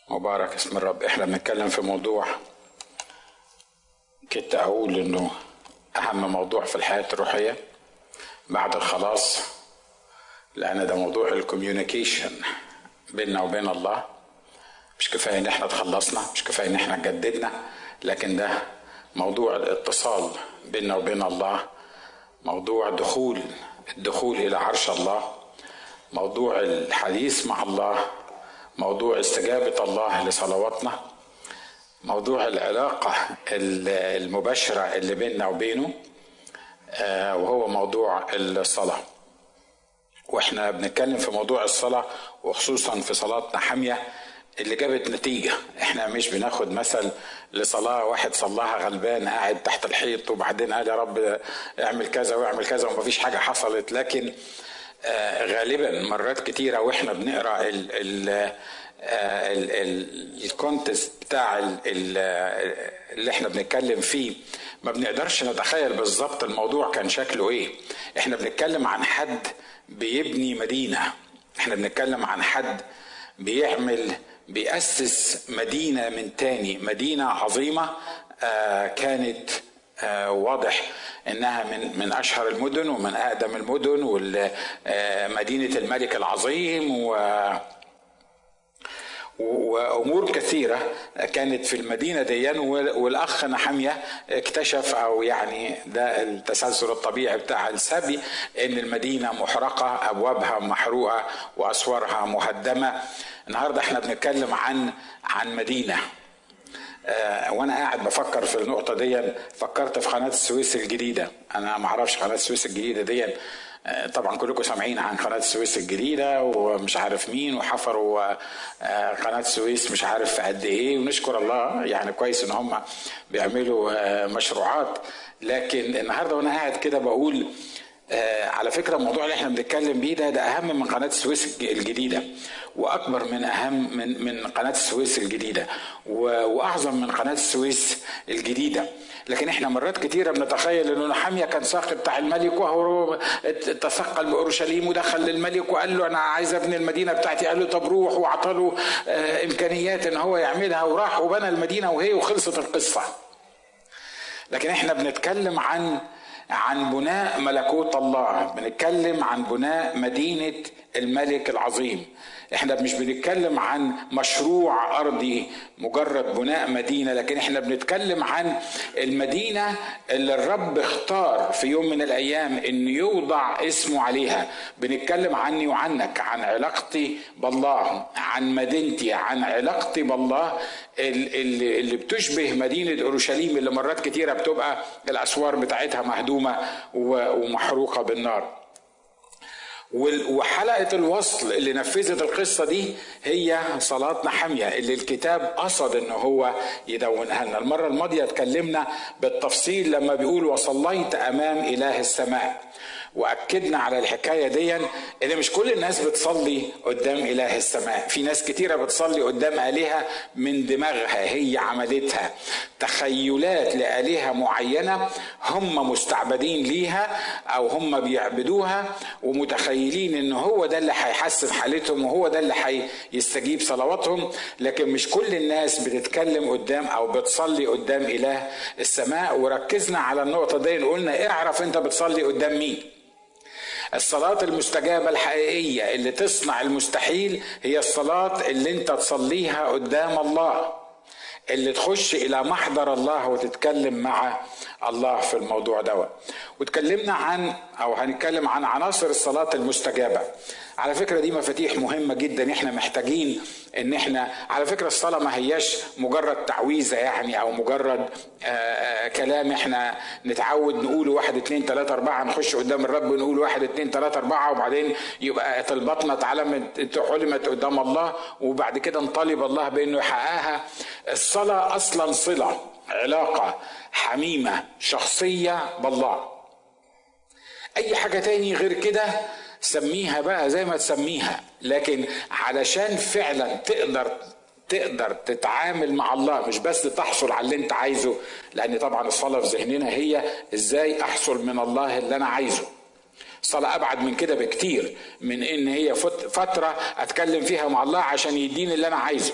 مبارك اسم الرب احنا بنتكلم في موضوع كنت اقول انه اهم موضوع في الحياه الروحيه بعد الخلاص لان ده موضوع الكوميونيكيشن بيننا وبين الله مش كفايه ان احنا اتخلصنا مش كفايه ان احنا اتجددنا لكن ده موضوع الاتصال بيننا وبين الله موضوع دخول الدخول الى عرش الله موضوع الحديث مع الله موضوع استجابه الله لصلواتنا موضوع العلاقه المباشره اللي بيننا وبينه وهو موضوع الصلاه واحنا بنتكلم في موضوع الصلاه وخصوصا في صلاتنا حاميه اللي جابت نتيجة احنا مش بناخد مثل لصلاة واحد صلاها غلبان قاعد تحت الحيط وبعدين قال يا رب اعمل كذا واعمل كذا ومفيش حاجة حصلت لكن آه غالبا مرات كتيرة واحنا بنقرا ال ال الكونتست بتاع ال اللي احنا بنتكلم فيه ما بنقدرش نتخيل بالظبط الموضوع كان شكله ايه احنا بنتكلم عن حد بيبني مدينة احنا بنتكلم عن حد بيعمل بيأسس مدينة من تاني مدينة عظيمة آه كانت آه واضح انها من من اشهر المدن ومن اقدم المدن ومدينه الملك العظيم و وامور كثيره كانت في المدينه دي والاخ نحميه اكتشف او يعني ده التسلسل الطبيعي بتاع السبي ان المدينه محرقه ابوابها محروقه واسوارها مهدمه النهارده احنا بنتكلم عن عن مدينه آه وانا قاعد بفكر في النقطه دي فكرت في قناه السويس الجديده انا ما اعرفش قناه السويس الجديده دي آه طبعا كلكم سامعين عن قناه السويس الجديده ومش عارف مين وحفروا آه قناه السويس مش عارف قد ايه ونشكر الله يعني كويس ان هم بيعملوا مشروعات لكن النهارده وانا قاعد كده بقول آه على فكرة الموضوع اللي احنا بنتكلم بيه ده ده أهم من قناة السويس الجديدة وأكبر من أهم من من قناة السويس الجديدة وأعظم من قناة السويس الجديدة لكن احنا مرات كتيرة بنتخيل انه نحمية كان ساقط بتاع الملك وهو تثقل باورشليم ودخل للملك وقال له انا عايز ابني المدينة بتاعتي قال له طب روح واعطاله اه امكانيات ان هو يعملها وراح وبنى المدينة وهي وخلصت القصة لكن احنا بنتكلم عن عن بناء ملكوت الله بنتكلم عن بناء مدينة الملك العظيم احنا مش بنتكلم عن مشروع ارضي مجرد بناء مدينه لكن احنا بنتكلم عن المدينه اللي الرب اختار في يوم من الايام ان يوضع اسمه عليها بنتكلم عني وعنك عن علاقتي بالله عن مدينتي عن علاقتي بالله اللي, اللي بتشبه مدينه اورشليم اللي مرات كتيره بتبقى الاسوار بتاعتها مهدومه ومحروقه بالنار وحلقة الوصل اللي نفذت القصة دي هي صلاة نحمية اللي الكتاب قصد ان هو يدونها لنا المرة الماضية اتكلمنا بالتفصيل لما بيقول وصليت امام اله السماء واكدنا على الحكايه دي ان مش كل الناس بتصلي قدام اله السماء في ناس كتيره بتصلي قدام الهه من دماغها هي عملتها تخيلات لالهه معينه هم مستعبدين ليها او هم بيعبدوها ومتخيلين ان هو ده اللي هيحسن حالتهم وهو ده اللي هيستجيب صلواتهم لكن مش كل الناس بتتكلم قدام او بتصلي قدام اله السماء وركزنا على النقطه دي قلنا اعرف انت بتصلي قدام مين الصلاة المستجابة الحقيقية اللي تصنع المستحيل هي الصلاة اللي انت تصليها قدام الله اللي تخش الى محضر الله وتتكلم مع الله في الموضوع ده وتكلمنا عن او هنتكلم عن عناصر الصلاة المستجابة على فكرة دي مفاتيح مهمة جدا احنا محتاجين ان احنا على فكرة الصلاة ما هياش مجرد تعويذة يعني او مجرد آآ كلام احنا نتعود نقول واحد اتنين تلاتة اربعة نخش قدام الرب نقول واحد اتنين تلاتة اربعة وبعدين يبقى طلباتنا اتعلمت علمت قدام الله وبعد كده نطالب الله بانه يحققها الصلاة اصلا صلة علاقة حميمة شخصية بالله اي حاجة تاني غير كده سميها بقى زي ما تسميها لكن علشان فعلا تقدر تقدر تتعامل مع الله مش بس تحصل على اللي انت عايزه لان طبعا الصلاه في ذهننا هي ازاي احصل من الله اللي انا عايزه الصلاة أبعد من كده بكتير من إن هي فترة أتكلم فيها مع الله عشان يديني اللي أنا عايزه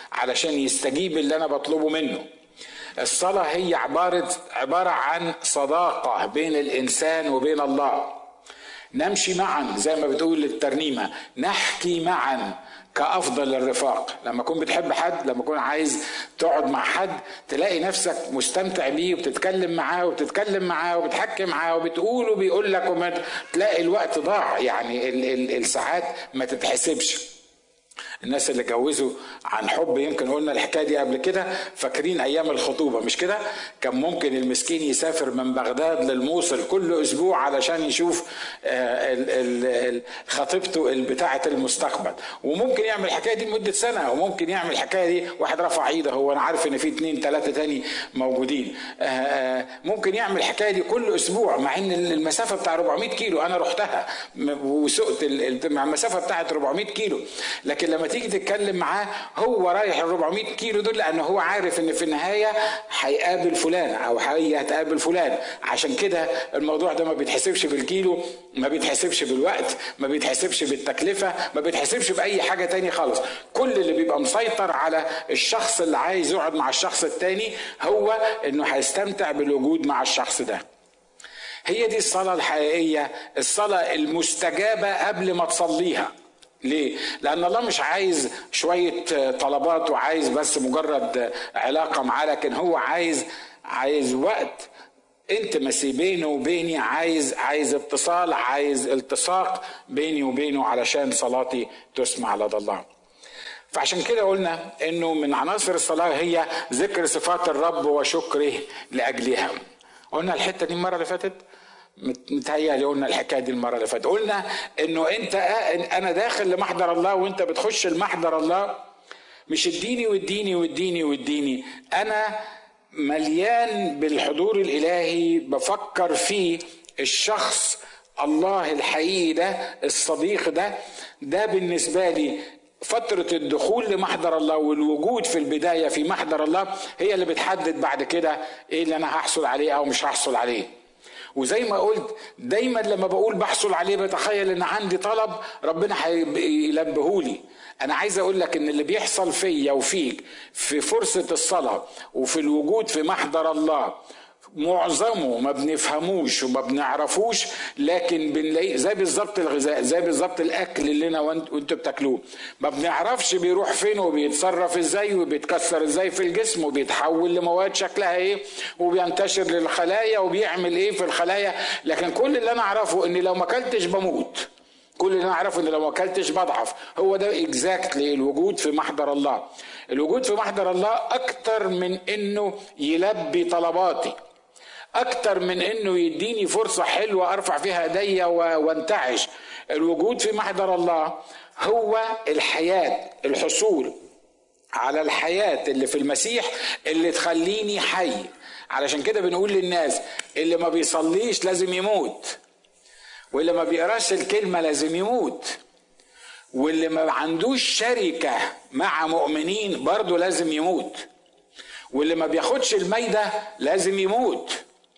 علشان يستجيب اللي انا بطلبه منه الصلاة هي عبارة عبارة عن صداقة بين الإنسان وبين الله نمشي معا زي ما بتقول الترنيمة نحكي معا كأفضل الرفاق لما تكون بتحب حد لما تكون عايز تقعد مع حد تلاقي نفسك مستمتع بيه وبتتكلم معاه وبتتكلم معاه وبتحكي معاه وبتقول وبيقول لك وما تلاقي الوقت ضاع يعني ال- ال- الساعات ما تتحسبش الناس اللي اتجوزوا عن حب يمكن قلنا الحكايه دي قبل كده فاكرين ايام الخطوبه مش كده كان ممكن المسكين يسافر من بغداد للموصل كل اسبوع علشان يشوف آه، ال- ال- ال- خطيبته بتاعه المستقبل وممكن يعمل الحكايه دي لمده سنه وممكن يعمل الحكايه دي واحد رفع ايده هو انا عارف ان في اتنين تلاته تاني موجودين آه، آه، ممكن يعمل الحكايه دي كل اسبوع مع ان المسافه بتاع 400 كيلو انا رحتها م- وسقت ال- ال- مع المسافه بتاعت 400 كيلو لكن لما تيجي تتكلم معاه هو رايح ال 400 كيلو دول لانه هو عارف ان في النهايه هيقابل فلان او هي هتقابل فلان عشان كده الموضوع ده ما بيتحسبش بالكيلو ما بيتحسبش بالوقت ما بيتحسبش بالتكلفه ما بيتحسبش باي حاجه تاني خالص كل اللي بيبقى مسيطر على الشخص اللي عايز يقعد مع الشخص التاني هو انه هيستمتع بالوجود مع الشخص ده هي دي الصلاة الحقيقية الصلاة المستجابة قبل ما تصليها ليه؟ لأن الله مش عايز شوية طلبات وعايز بس مجرد علاقة معاه لكن هو عايز عايز وقت انتمسي بينه وبيني عايز عايز اتصال عايز التصاق بيني وبينه علشان صلاتي تسمع لدى الله. فعشان كده قلنا انه من عناصر الصلاه هي ذكر صفات الرب وشكره لاجلها قلنا الحته دي المره اللي فاتت مت- متهيألي قلنا الحكايه دي المره اللي فاتت قلنا انه انت انا داخل لمحضر الله وانت بتخش لمحضر الله مش اديني واديني واديني واديني انا مليان بالحضور الالهي بفكر في الشخص الله الحقيقي ده الصديق ده ده بالنسبه لي فترة الدخول لمحضر الله والوجود في البداية في محضر الله هي اللي بتحدد بعد كده ايه اللي انا هحصل عليه او مش هحصل عليه وزي ما قلت دايما لما بقول بحصل عليه بتخيل ان عندي طلب ربنا هيلبهولي انا عايز اقول لك ان اللي بيحصل فيا وفيك في فرصة الصلاة وفي الوجود في محضر الله معظمه ما بنفهموش وما بنعرفوش لكن بنلاقيه زي بالظبط الغذاء زي بالظبط الاكل اللي انا وانت وانتوا بتاكلوه ما بنعرفش بيروح فين وبيتصرف ازاي وبيتكسر ازاي في الجسم وبيتحول لمواد شكلها ايه وبينتشر للخلايا وبيعمل ايه في الخلايا لكن كل اللي انا اعرفه ان لو ما اكلتش بموت كل اللي انا اعرفه ان لو ما اكلتش بضعف هو ده اكزاكتلي الوجود في محضر الله الوجود في محضر الله اكتر من انه يلبي طلباتي اكتر من انه يديني فرصه حلوه ارفع فيها ايديا وانتعش الوجود في محضر الله هو الحياه الحصول على الحياه اللي في المسيح اللي تخليني حي علشان كده بنقول للناس اللي ما بيصليش لازم يموت واللي ما بيقراش الكلمه لازم يموت واللي ما عندوش شركه مع مؤمنين برضه لازم يموت واللي ما بياخدش الميده لازم يموت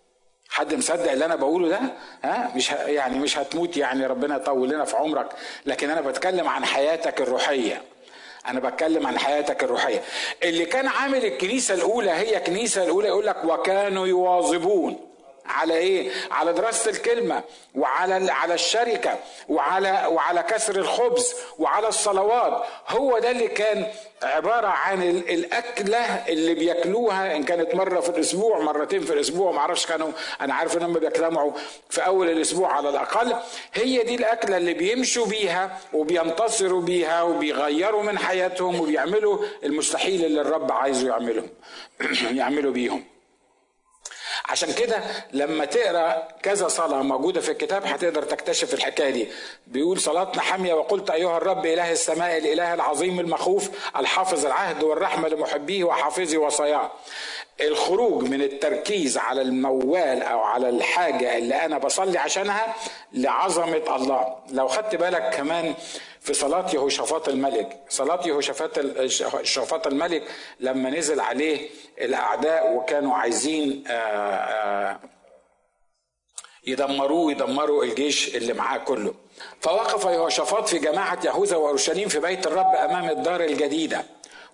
حد مصدق اللي انا بقوله ده ها مش ه... يعني مش هتموت يعني ربنا يطول لنا في عمرك لكن انا بتكلم عن حياتك الروحيه انا بتكلم عن حياتك الروحيه اللي كان عامل الكنيسه الاولى هي كنيسه الاولى يقول لك وكانوا يواظبون على ايه على دراسه الكلمه وعلى على الشركه وعلى وعلى كسر الخبز وعلى الصلوات هو ده اللي كان عباره عن الاكله اللي بياكلوها ان كانت مره في الاسبوع مرتين في الاسبوع ما اعرفش كانوا انا عارف ان هم بيجتمعوا في اول الاسبوع على الاقل هي دي الاكله اللي بيمشوا بيها وبينتصروا بيها وبيغيروا من حياتهم وبيعملوا المستحيل اللي الرب عايزه يعملهم يعملوا بيهم عشان كده لما تقرا كذا صلاه موجوده في الكتاب هتقدر تكتشف الحكايه دي بيقول صلاتنا حاميه وقلت ايها الرب اله السماء الاله العظيم المخوف الحافظ العهد والرحمه لمحبيه وحافظي وصاياه الخروج من التركيز على الموال او على الحاجه اللي انا بصلي عشانها لعظمه الله لو خدت بالك كمان في صلاة يهوشافاط الملك صلاة يهوشافاط الملك لما نزل عليه الأعداء وكانوا عايزين آآ آآ يدمروه يدمروا الجيش اللي معاه كله فوقف يهوشافاط في جماعة يهوذا وأورشليم في بيت الرب أمام الدار الجديدة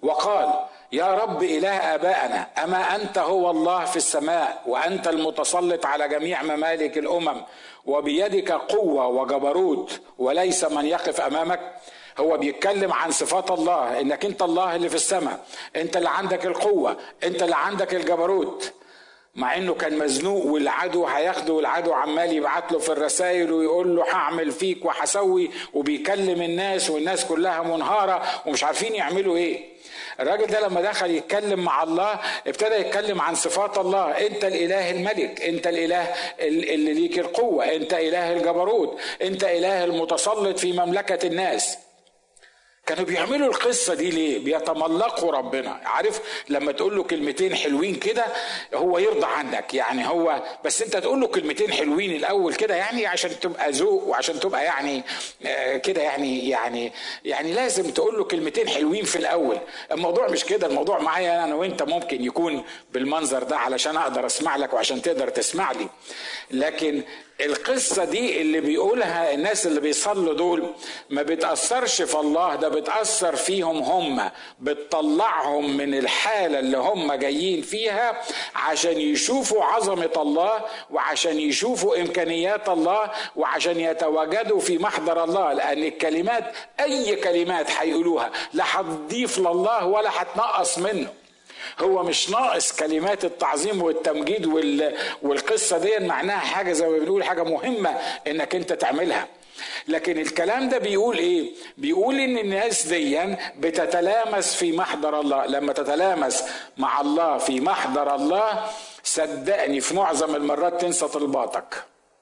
وقال يا رب اله ابائنا اما انت هو الله في السماء وانت المتسلط على جميع ممالك الامم وبيدك قوه وجبروت وليس من يقف امامك هو بيتكلم عن صفات الله انك انت الله اللي في السماء انت اللي عندك القوه انت اللي عندك الجبروت مع انه كان مزنوق والعدو هياخده والعدو عمال يبعت له في الرسائل ويقول له هعمل فيك وهسوي وبيكلم الناس والناس كلها منهاره ومش عارفين يعملوا ايه الراجل ده لما دخل يتكلم مع الله ابتدى يتكلم عن صفات الله انت الاله الملك انت الاله اللي ليك القوه انت اله الجبروت انت اله المتسلط في مملكه الناس كانوا بيعملوا القصه دي ليه؟ بيتملقوا ربنا، عارف لما تقول له كلمتين حلوين كده هو يرضى عنك، يعني هو بس انت تقول له كلمتين حلوين الاول كده يعني عشان تبقى ذوق وعشان تبقى يعني كده يعني يعني يعني لازم تقول له كلمتين حلوين في الاول، الموضوع مش كده، الموضوع معايا انا وانت ممكن يكون بالمنظر ده علشان اقدر اسمع لك وعشان تقدر تسمع لي. لكن القصه دي اللي بيقولها الناس اللي بيصلوا دول ما بتاثرش في الله ده بتاثر فيهم هم بتطلعهم من الحاله اللي هم جايين فيها عشان يشوفوا عظمه الله وعشان يشوفوا امكانيات الله وعشان يتواجدوا في محضر الله لان الكلمات اي كلمات هيقولوها لا هتضيف لله ولا هتنقص منه هو مش ناقص كلمات التعظيم والتمجيد والقصة دي معناها حاجة زي ما بنقول حاجة مهمة انك انت تعملها لكن الكلام ده بيقول ايه بيقول ان الناس دي بتتلامس في محضر الله لما تتلامس مع الله في محضر الله صدقني في معظم المرات تنسى طلباتك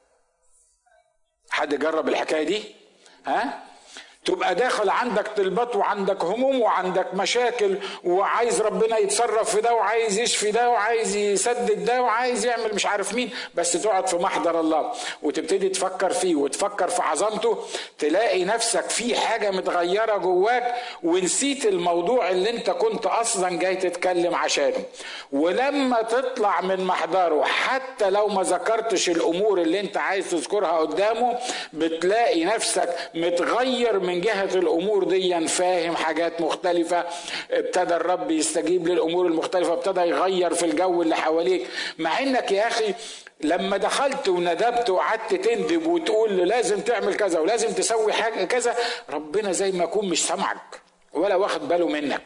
حد جرب الحكايه دي ها تبقى داخل عندك طلبات وعندك هموم وعندك مشاكل وعايز ربنا يتصرف في ده وعايز يشفي ده وعايز يسدد ده وعايز يعمل مش عارف مين بس تقعد في محضر الله وتبتدي تفكر فيه وتفكر في عظمته تلاقي نفسك في حاجه متغيره جواك ونسيت الموضوع اللي انت كنت اصلا جاي تتكلم عشانه ولما تطلع من محضره حتى لو ما ذكرتش الامور اللي انت عايز تذكرها قدامه بتلاقي نفسك متغير من من جهة الأمور دي فاهم حاجات مختلفة ابتدى الرب يستجيب للأمور المختلفة ابتدى يغير في الجو اللي حواليك مع إنك يا أخي لما دخلت وندبت وقعدت تندب وتقول لازم تعمل كذا ولازم تسوي حاجة كذا ربنا زي ما يكون مش سامعك ولا واخد باله منك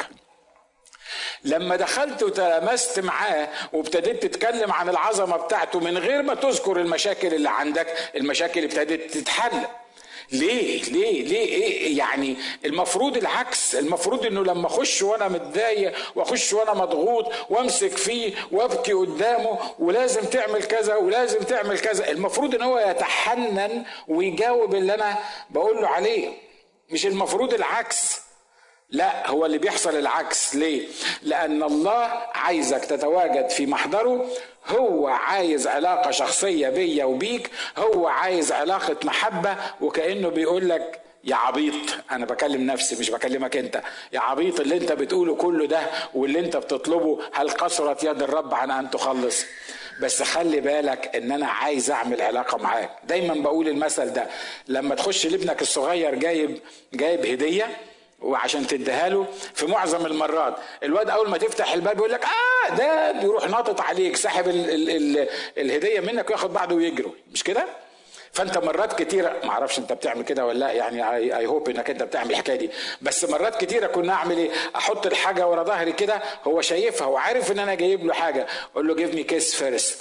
لما دخلت وتلامست معاه وابتديت تتكلم عن العظمه بتاعته من غير ما تذكر المشاكل اللي عندك المشاكل ابتدت تتحل ليه ليه ليه ايه يعني المفروض العكس المفروض انه لما اخش وانا متضايق واخش وانا مضغوط وامسك فيه وابكي قدامه ولازم تعمل كذا ولازم تعمل كذا المفروض ان هو يتحنن ويجاوب اللي انا بقول له عليه مش المفروض العكس لا هو اللي بيحصل العكس ليه لان الله عايزك تتواجد في محضره هو عايز علاقة شخصية بيا وبيك هو عايز علاقة محبة وكأنه بيقول لك يا عبيط انا بكلم نفسي مش بكلمك انت يا عبيط اللي انت بتقوله كله ده واللي انت بتطلبه هل قصرت يد الرب عن ان تخلص بس خلي بالك ان انا عايز اعمل علاقه معاك دايما بقول المثل ده لما تخش لابنك الصغير جايب جايب هديه وعشان تديها له في معظم المرات الواد اول ما تفتح الباب يقول لك اه ده يروح ناطط عليك ساحب ال ال ال الهديه منك وياخد بعضه ويجروا مش كده فانت مرات كتيره ما اعرفش انت بتعمل كده ولا لا يعني اي هوب انك انت بتعمل الحكايه دي بس مرات كتيره كنا اعمل ايه احط الحاجه ورا ظهري كده هو شايفها وعارف ان انا جايب له حاجه اقول له جيف مي كيس فيرست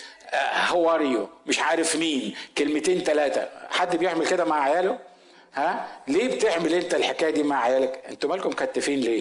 هاو ار يو مش عارف مين كلمتين ثلاثه حد بيعمل كده مع عياله ها ليه بتعمل انت الحكايه دي مع عيالك انتوا مالكم كتفين ليه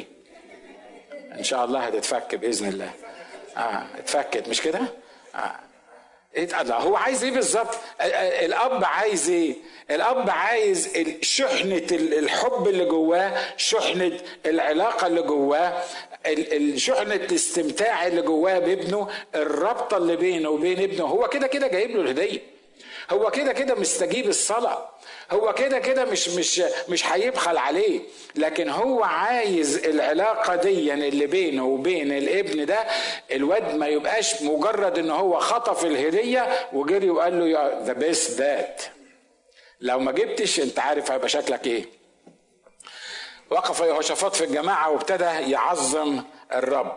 ان شاء الله هتتفك باذن الله اه اتفكت مش كده اه ايه الله هو عايز ايه بالظبط الاب عايز ايه الاب عايز شحنه الحب اللي جواه شحنه العلاقه اللي جواه شحنه الاستمتاع اللي جواه بابنه الرابطه اللي بينه وبين ابنه هو كده كده جايب له الهديه هو كده كده مستجيب الصلاه هو كده كده مش مش مش هيبخل عليه لكن هو عايز العلاقه دي اللي بينه وبين الابن ده الواد ما يبقاش مجرد ان هو خطف الهديه وجري وقال له ذا بيست ذات لو ما جبتش انت عارف هيبقى شكلك ايه وقف يهوشافاط في الجماعة وابتدى يعظم الرب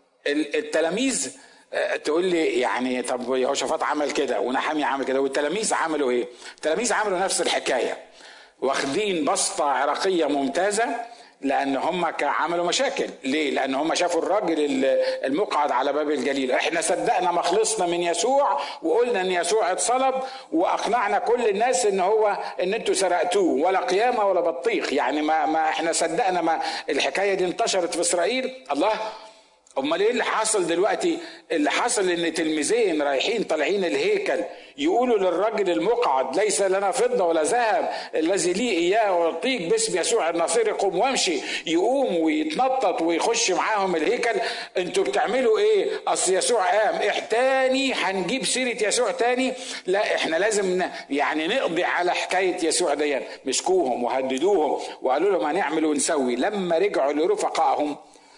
التلاميذ آه، تقول لي يعني طب يهوشافاط عمل كده ونحامي عمل كده والتلاميذ عملوا ايه؟ التلاميذ عملوا نفس الحكايه واخدين بسطه عراقيه ممتازه لان هم عملوا مشاكل ليه لان هم شافوا الراجل المقعد على باب الجليل احنا صدقنا ما خلصنا من يسوع وقلنا ان يسوع اتصلب واقنعنا كل الناس ان هو ان انتوا سرقتوه ولا قيامه ولا بطيخ يعني ما, ما احنا صدقنا ما الحكايه دي انتشرت في اسرائيل الله امال ايه اللي حاصل دلوقتي اللي حصل ان تلميذين رايحين طالعين الهيكل يقولوا للرجل المقعد ليس لنا فضه ولا ذهب الذي لي اياه اعطيك باسم يسوع الناصري قوم وامشي يقوم ويتنطط ويخش معاهم الهيكل انتوا بتعملوا ايه اصل يسوع قام احتاني هنجيب سيره يسوع تاني لا احنا لازم يعني نقضي على حكايه يسوع دي مسكوهم وهددوهم وقالوا لهم هنعمل ونسوي لما رجعوا لرفقائهم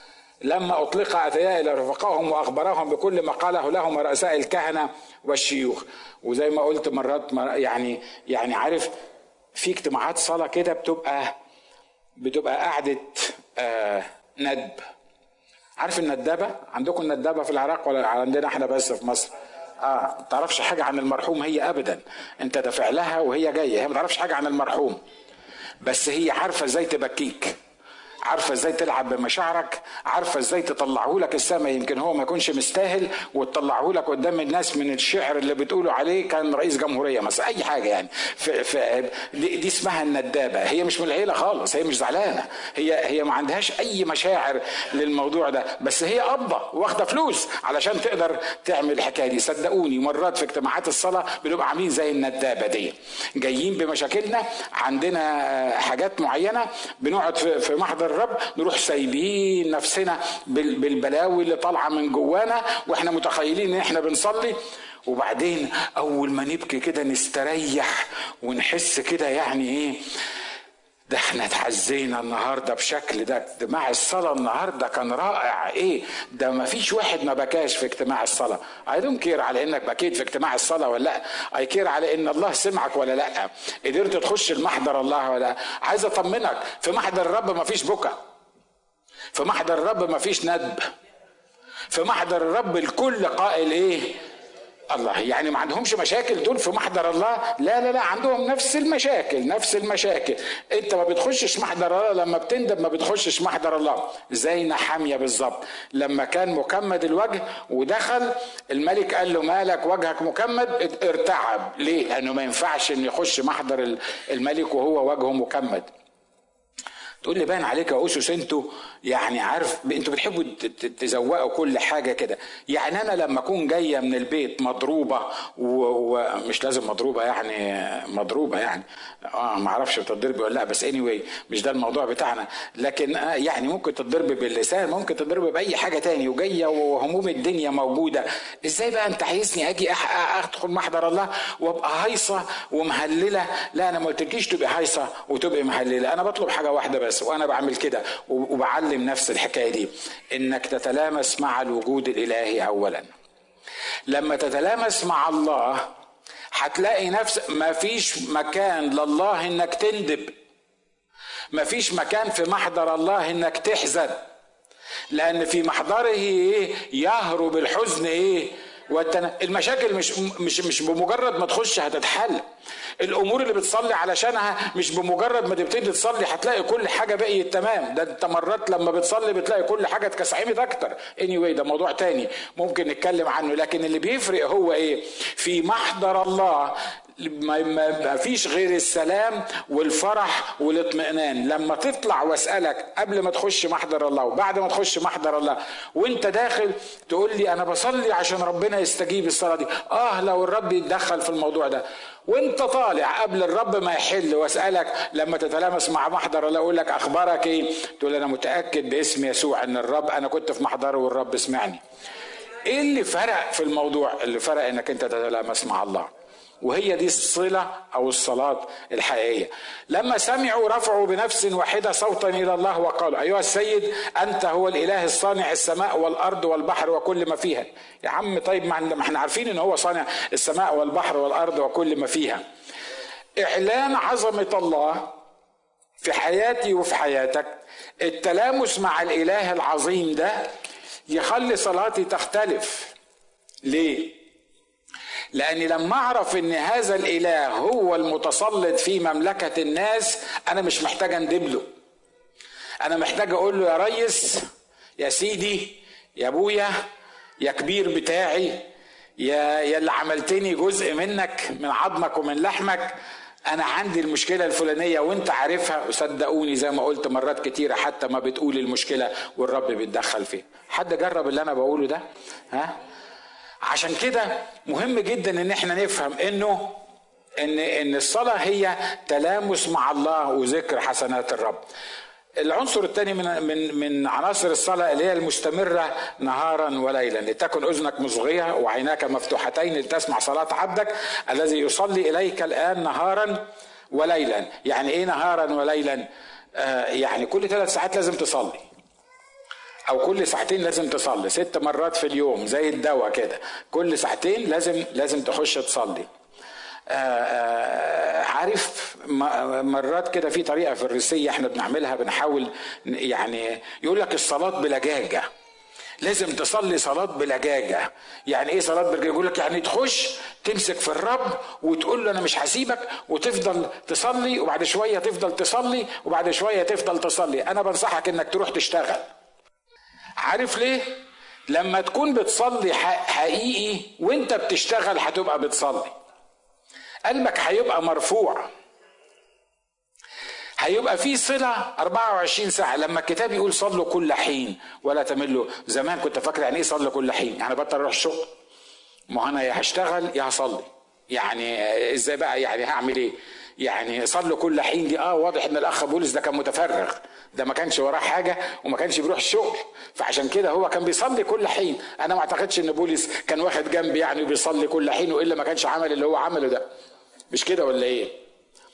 لما أطلق أثياء إلى رفقائهم وأخبرهم بكل ما قاله لهم رؤساء الكهنة والشيوخ وزي ما قلت مرات يعني يعني عارف في اجتماعات صلاة كده بتبقى بتبقى قعدة آه ندب عارف الندبة عندكم الندبة في العراق ولا عندنا احنا بس في مصر اه ما تعرفش حاجة عن المرحوم هي أبدا أنت دافع لها وهي جاية هي ما تعرفش حاجة عن المرحوم بس هي عارفة ازاي تبكيك عارفه ازاي تلعب بمشاعرك عارفه ازاي تطلعه لك السما يمكن هو ما يكونش مستاهل وتطلعه لك قدام الناس من الشعر اللي بتقولوا عليه كان رئيس جمهوريه مثلا اي حاجه يعني في في دي, دي اسمها الندابه هي مش من العيله خالص هي مش زعلانه هي هي ما عندهاش اي مشاعر للموضوع ده بس هي ابه واخده فلوس علشان تقدر تعمل الحكايه دي صدقوني مرات في اجتماعات الصلاه بنبقى عاملين زي الندابه دي جايين بمشاكلنا عندنا حاجات معينه بنقعد في محضر الرب نروح سايبين نفسنا بالبلاوي اللي طالعه من جوانا واحنا متخيلين ان احنا بنصلي وبعدين اول ما نبكي كده نستريح ونحس كده يعني ايه ده احنا اتعزينا النهارده بشكل ده اجتماع الصلاه النهارده كان رائع ايه ده ما فيش واحد ما بكاش في اجتماع الصلاه اي دونت كير على انك بكيت في اجتماع الصلاه ولا لا اي كير على ان الله سمعك ولا لا قدرت تخش المحضر الله ولا لا عايز اطمنك في محضر الرب ما فيش بكا في محضر الرب ما فيش ندب في محضر الرب الكل قائل ايه الله يعني ما عندهمش مشاكل دول في محضر الله لا لا لا عندهم نفس المشاكل نفس المشاكل انت ما بتخشش محضر الله لما بتندب ما بتخشش محضر الله زي نحاميه بالظبط لما كان مكمد الوجه ودخل الملك قال له مالك وجهك مكمد ارتعب ليه لانه ما ينفعش ان يخش محضر الملك وهو وجهه مكمد تقول لي باين عليك يا اسس انتوا يعني عارف انتوا بتحبوا تزوقوا كل حاجه كده يعني انا لما اكون جايه من البيت مضروبه ومش لازم مضروبه يعني مضروبه يعني اه ما اعرفش بتضربي ولا لا بس اني anyway مش ده الموضوع بتاعنا لكن آه يعني ممكن تضربي باللسان ممكن تضربي باي حاجه تاني وجايه وهموم الدنيا موجوده ازاي بقى انت عايزني اجي ادخل محضر الله وابقى هايصه ومهلله لا انا ما قلتلكيش تبقي هايصه وتبقي مهلله انا بطلب حاجه واحده بس وانا بعمل كده وبعلم نفس الحكايه دي انك تتلامس مع الوجود الالهي اولا لما تتلامس مع الله هتلاقي نفس ما فيش مكان لله انك تندب ما فيش مكان في محضر الله انك تحزن لان في محضره ايه يهرب الحزن ايه والتنا... المشاكل مش مش مش بمجرد ما تخش هتتحل الامور اللي بتصلي علشانها مش بمجرد ما تبتدي تصلي هتلاقي كل حاجه بقيت تمام ده انت مرات لما بتصلي بتلاقي كل حاجه اتكسعمت اكتر اني anyway ده موضوع تاني ممكن نتكلم عنه لكن اللي بيفرق هو ايه في محضر الله ما فيش غير السلام والفرح والاطمئنان لما تطلع واسالك قبل ما تخش محضر الله وبعد ما تخش محضر الله وانت داخل تقول لي انا بصلي عشان ربنا يستجيب الصلاه دي اه لو الرب يتدخل في الموضوع ده وانت طالع قبل الرب ما يحل واسالك لما تتلامس مع محضر الله اقول لك اخبارك ايه تقول انا متاكد باسم يسوع ان الرب انا كنت في محضره والرب سمعني ايه اللي فرق في الموضوع اللي فرق انك انت تتلامس مع الله وهي دي الصلة أو الصلاة الحقيقية لما سمعوا رفعوا بنفس واحدة صوتا إلى الله وقالوا أيها السيد أنت هو الإله الصانع السماء والأرض والبحر وكل ما فيها يا عم طيب ما احنا عارفين إن هو صانع السماء والبحر والأرض وكل ما فيها إعلان عظمة الله في حياتي وفي حياتك التلامس مع الاله العظيم ده يخلي صلاتي تختلف ليه لاني لما اعرف ان هذا الاله هو المتسلط في مملكه الناس انا مش محتاج اندبله انا محتاج اقول له يا ريس يا سيدي يا ابويا يا كبير بتاعي يا يا اللي عملتني جزء منك من عظمك ومن لحمك انا عندي المشكله الفلانيه وانت عارفها وصدقوني زي ما قلت مرات كتيره حتى ما بتقول المشكله والرب بيتدخل فيها حد جرب اللي انا بقوله ده ها عشان كده مهم جدا ان احنا نفهم انه ان ان الصلاه هي تلامس مع الله وذكر حسنات الرب العنصر الثاني من من من عناصر الصلاه اللي هي المستمره نهارا وليلا لتكن اذنك مصغيه وعيناك مفتوحتين لتسمع صلاه عبدك الذي يصلي اليك الان نهارا وليلا يعني ايه نهارا وليلا آه يعني كل ثلاث ساعات لازم تصلي او كل ساعتين لازم تصلي ست مرات في اليوم زي الدواء كده كل ساعتين لازم لازم تخش تصلي آآ آآ عارف مرات كده في طريقه في الرسيه احنا بنعملها بنحاول يعني يقول لك الصلاه بلجاجه لازم تصلي صلاة بلجاجة يعني ايه صلاة بلجاجة يقول لك يعني تخش تمسك في الرب وتقول له انا مش هسيبك وتفضل تصلي وبعد شوية تفضل تصلي وبعد شوية تفضل تصلي انا بنصحك انك تروح تشتغل عارف ليه لما تكون بتصلي حقيقي وانت بتشتغل هتبقى بتصلي قلبك هيبقى مرفوع هيبقى في صلة 24 ساعة لما الكتاب يقول صلوا كل حين ولا تملوا زمان كنت فاكر يعني ايه صلوا كل حين يعني بطل اروح الشغل ما انا يا هشتغل يا هصلي يعني ازاي بقى يعني هعمل ايه يعني صلوا كل حين دي اه واضح ان الاخ بولس ده كان متفرغ ده ما كانش وراه حاجه وما كانش بيروح الشغل فعشان كده هو كان بيصلي كل حين انا ما اعتقدش ان بولس كان واخد جنب يعني وبيصلي كل حين والا ما كانش عمل اللي هو عمله ده مش كده ولا ايه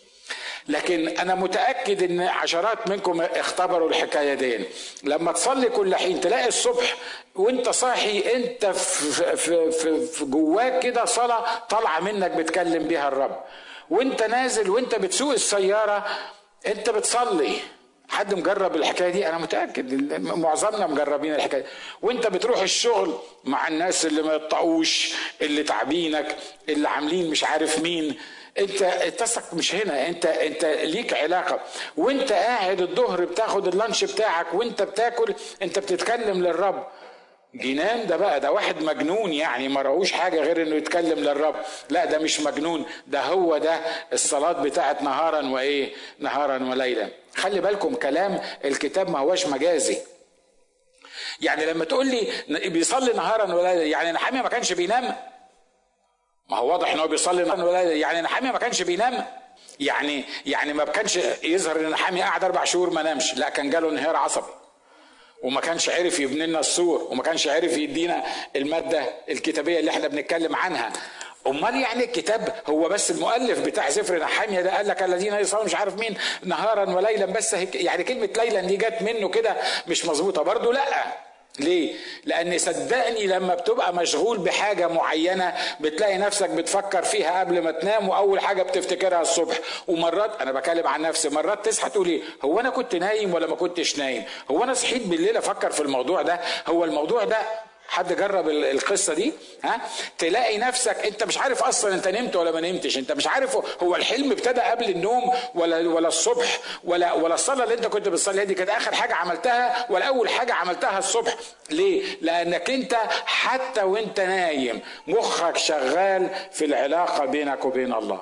لكن انا متاكد ان عشرات منكم اختبروا الحكايه دي لما تصلي كل حين تلاقي الصبح وانت صاحي انت في, في, في, في جواك كده صلاه طالعه منك بتكلم بيها الرب وانت نازل وانت بتسوق السياره انت بتصلي حد مجرب الحكايه دي انا متاكد معظمنا مجربين الحكايه دي وانت بتروح الشغل مع الناس اللي ما يطقوش اللي تعبينك اللي عاملين مش عارف مين انت اتسك مش هنا انت انت ليك علاقه وانت قاعد الظهر بتاخد اللانش بتاعك وانت بتاكل انت بتتكلم للرب جنان ده بقى ده واحد مجنون يعني ما راهوش حاجة غير انه يتكلم للرب لا ده مش مجنون ده هو ده الصلاة بتاعت نهارا وايه نهارا وليلا خلي بالكم كلام الكتاب ما هوش مجازي يعني لما تقول لي بيصلي نهارا وليلا يعني نحامي ما كانش بينام ما هو واضح ان هو بيصلي نهارا وليلا يعني نحامي ما كانش بينام يعني يعني ما كانش يظهر ان نحامي قعد اربع شهور ما نامش لا كان جاله انهيار عصبي وما كانش عرف يبني لنا السور وما كانش عرف يدينا الماده الكتابيه اللي احنا بنتكلم عنها امال يعني الكتاب هو بس المؤلف بتاع سفر نحامية ده قال لك الذين يصلون مش عارف مين نهارا وليلا بس يعني كلمه ليلا دي جت منه كده مش مظبوطه برضو لا ليه؟ لأن صدقني لما بتبقى مشغول بحاجة معينة بتلاقي نفسك بتفكر فيها قبل ما تنام وأول حاجة بتفتكرها الصبح ومرات أنا بكلم عن نفسي مرات تصحى تقول إيه؟ هو أنا كنت نايم ولا ما كنتش نايم؟ هو أنا صحيت بالليل أفكر في الموضوع ده؟ هو الموضوع ده حد جرب القصه دي ها تلاقي نفسك انت مش عارف اصلا انت نمت ولا ما نمتش انت مش عارف هو الحلم ابتدى قبل النوم ولا ولا الصبح ولا ولا الصلاه اللي انت كنت بتصليها دي كانت اخر حاجه عملتها ولا اول حاجه عملتها الصبح ليه لانك انت حتى وانت نايم مخك شغال في العلاقه بينك وبين الله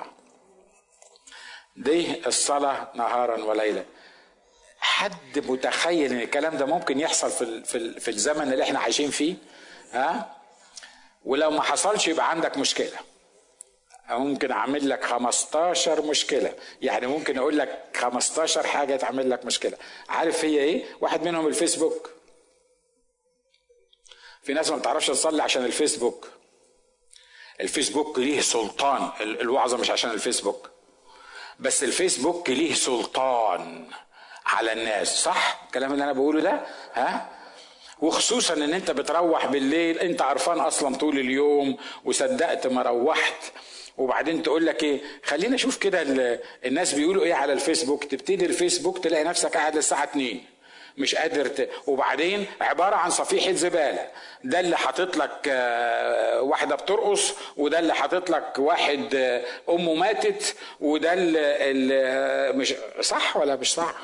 دي الصلاه نهارا وليلا حد متخيل ان الكلام ده ممكن يحصل في في في الزمن اللي احنا عايشين فيه ها ولو ما حصلش يبقى عندك مشكله ممكن اعمل لك 15 مشكله يعني ممكن اقول لك 15 حاجه تعمل لك مشكله عارف هي ايه واحد منهم الفيسبوك في ناس ما بتعرفش تصلي عشان الفيسبوك الفيسبوك ليه سلطان الوعظه مش عشان الفيسبوك بس الفيسبوك ليه سلطان على الناس صح الكلام اللي انا بقوله ده ها وخصوصا ان انت بتروح بالليل انت عرفان اصلا طول اليوم وصدقت ما روحت وبعدين تقول لك ايه خلينا اشوف كده الناس بيقولوا ايه على الفيسبوك تبتدي الفيسبوك تلاقي نفسك قاعد للساعه 2 مش قادر ت... وبعدين عباره عن صفيحه زباله ده اللي حاطط لك آه، واحده بترقص وده اللي حاطط لك واحد آه، امه ماتت وده اللي, اللي مش صح ولا مش صح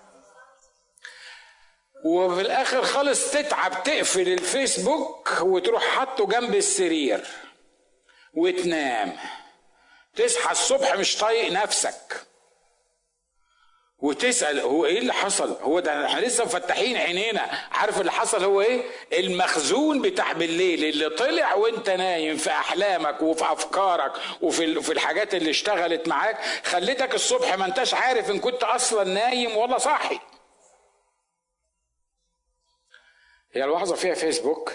وفي الاخر خالص تتعب تقفل الفيسبوك وتروح حاطه جنب السرير وتنام تصحى الصبح مش طايق نفسك وتسال هو ايه اللي حصل هو ده احنا لسه مفتحين عينينا عارف اللي حصل هو ايه المخزون بتاع بالليل اللي طلع وانت نايم في احلامك وفي افكارك وفي في الحاجات اللي اشتغلت معاك خليتك الصبح ما انتش عارف ان كنت اصلا نايم ولا صاحي هي الوعظه فيها فيسبوك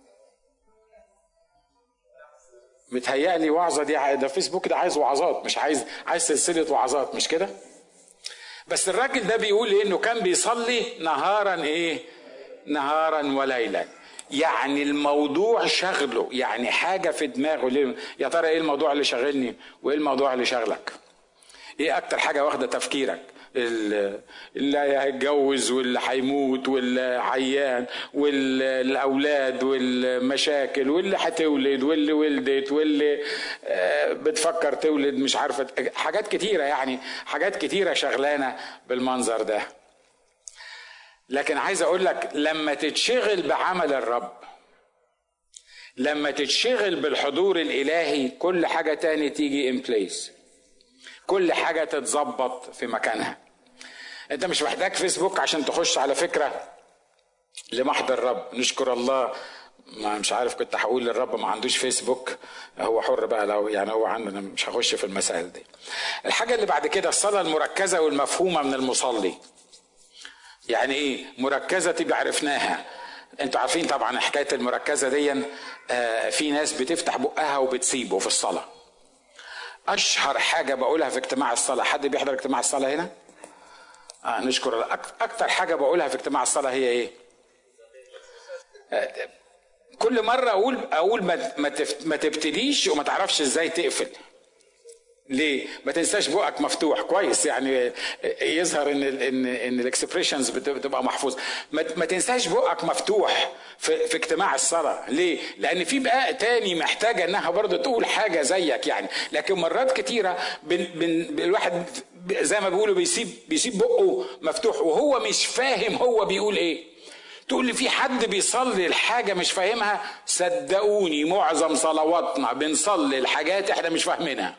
متهيألي وعظه دي ده فيسبوك ده عايز وعظات مش عايز عايز سلسله وعظات مش كده بس الراجل ده بيقول ايه انه كان بيصلي نهارا ايه نهارا وليلا يعني الموضوع شغله يعني حاجة في دماغه ليه يا ترى ايه الموضوع اللي شغلني وايه الموضوع اللي شغلك ايه اكتر حاجة واخدة تفكيرك اللي هيتجوز واللي هيموت واللي عيان والاولاد والمشاكل واللي هتولد واللي ولدت واللي آه، بتفكر تولد مش عارفه حاجات كتيره يعني حاجات كتيره شغلانه بالمنظر ده لكن عايز اقول لك لما تتشغل بعمل الرب لما تتشغل بالحضور الالهي كل حاجه تاني تيجي ان بليس كل حاجه تتظبط في مكانها انت مش محتاج فيسبوك عشان تخش على فكره لمحضر الرب نشكر الله ما مش عارف كنت هقول للرب ما عندوش فيسبوك هو حر بقى لو يعني هو عنده انا مش هخش في المسائل دي الحاجه اللي بعد كده الصلاه المركزه والمفهومه من المصلي يعني ايه مركزه تبقى عرفناها انتوا عارفين طبعا حكايه المركزه دي آه في ناس بتفتح بقها وبتسيبه في الصلاه اشهر حاجه بقولها في اجتماع الصلاه حد بيحضر اجتماع الصلاه هنا آه نشكر الله اكتر حاجه بقولها في اجتماع الصلاه هي ايه آه كل مره اقول اقول ما ما تبتديش وما تعرفش ازاي تقفل ليه؟ ما تنساش بقك مفتوح كويس يعني يظهر ان ال ان ان الاكسبريشنز بتبقى محفوظه ما تنساش بقك مفتوح في, في اجتماع الصلاه ليه؟ لان في بقى تاني محتاجه انها برضه تقول حاجه زيك يعني لكن مرات كتيره بن بن الواحد زي ما بيقولوا بيسيب بيسيب بقه مفتوح وهو مش فاهم هو بيقول ايه تقول لي في حد بيصلي الحاجه مش فاهمها صدقوني معظم صلواتنا بنصلي الحاجات احنا مش فاهمينها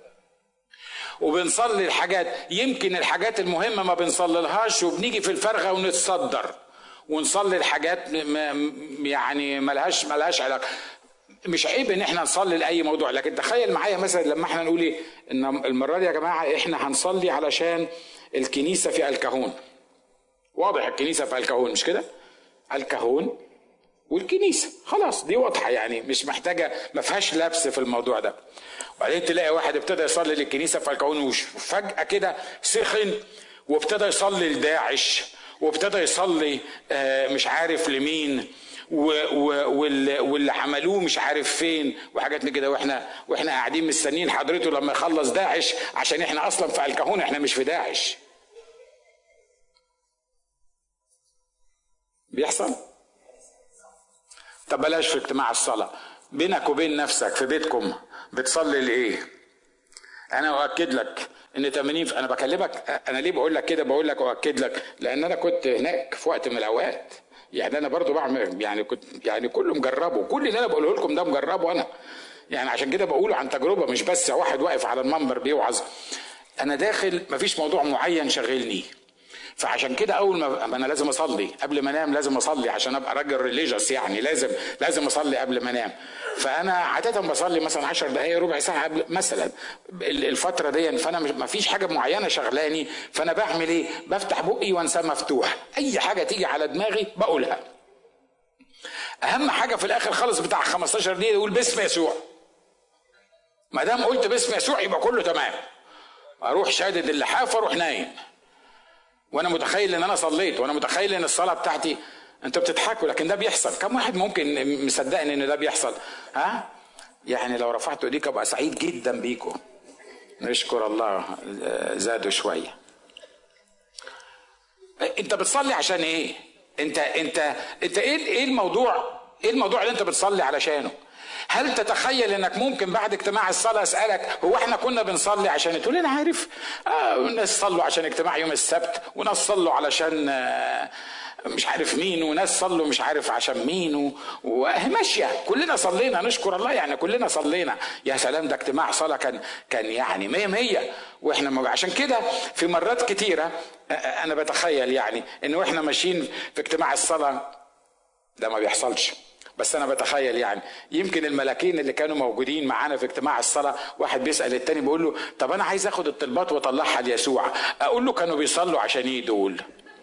وبنصلي الحاجات يمكن الحاجات المهمه ما بنصلي لهاش وبنيجي في الفرغه ونتصدر ونصلي الحاجات يعني ملهاش ملهاش علاقه مش عيب ان احنا نصلي لاي موضوع لكن تخيل معايا مثلا لما احنا نقول ايه ان المره دي يا جماعه احنا هنصلي علشان الكنيسه في الكهون واضح الكنيسه في الكهون مش كده الكهون والكنيسه خلاص دي واضحه يعني مش محتاجه ما فيهاش لبس في الموضوع ده وبعدين تلاقي واحد ابتدى يصلي للكنيسه في الكون وفجاه كده سخن وابتدى يصلي لداعش وابتدى يصلي آه، مش عارف لمين واللي عملوه مش عارف فين وحاجات من كده واحنا واحنا قاعدين مستنيين حضرته لما يخلص داعش عشان احنا اصلا في الكهون احنا مش في داعش بيحصل طب بلاش في اجتماع الصلاه بينك وبين نفسك في بيتكم بتصلي لايه انا اؤكد لك ان 80 انا بكلمك انا ليه بقول لك كده بقول لك اؤكد لك لان انا كنت هناك في وقت من الاوقات يعني انا برضو بعمل يعني كنت يعني كله مجربه كل اللي انا بقوله لكم ده مجربه انا يعني عشان كده بقوله عن تجربه مش بس واحد واقف على المنبر بيوعظ انا داخل مفيش موضوع معين شغلني فعشان كده اول ما انا لازم اصلي قبل ما انام لازم اصلي عشان ابقى راجل ريليجيوس يعني لازم لازم اصلي قبل ما انام فانا عاده بصلي مثلا 10 دقائق ربع ساعه قبل مثلا الفتره دي فانا ما فيش حاجه معينه شغلاني فانا بعمل ايه بفتح بقي وانساه مفتوح اي حاجه تيجي على دماغي بقولها اهم حاجه في الاخر خالص بتاع 15 دقيقه اقول باسم يسوع ما دام قلت باسم يسوع يبقى كله تمام اروح شادد اللحاف واروح نايم وانا متخيل ان انا صليت وانا متخيل ان الصلاه بتاعتي انتوا بتضحكوا لكن ده بيحصل كم واحد ممكن مصدقني ان ده بيحصل ها يعني لو رفعت ايديك ابقى سعيد جدا بيكم نشكر الله زادوا شويه انت بتصلي عشان ايه انت انت انت ايه ايه الموضوع ايه الموضوع اللي انت بتصلي علشانه هل تتخيل انك ممكن بعد اجتماع الصلاه اسالك هو احنا كنا بنصلي عشان تقول انا عارف آه الناس صلوا عشان اجتماع يوم السبت وناس صلوا علشان آه مش عارف مين وناس صلوا مش عارف عشان مين وماشيه كلنا صلينا نشكر الله يعني كلنا صلينا يا سلام ده اجتماع صلاه كان كان يعني مية مية واحنا عشان كده في مرات كتيره انا بتخيل يعني انه احنا ماشيين في اجتماع الصلاه ده ما بيحصلش بس انا بتخيل يعني يمكن الملاكين اللي كانوا موجودين معانا في اجتماع الصلاه واحد بيسال التاني بيقول له طب انا عايز اخد الطلبات واطلعها ليسوع اقول له كانوا بيصلوا عشان ايه دول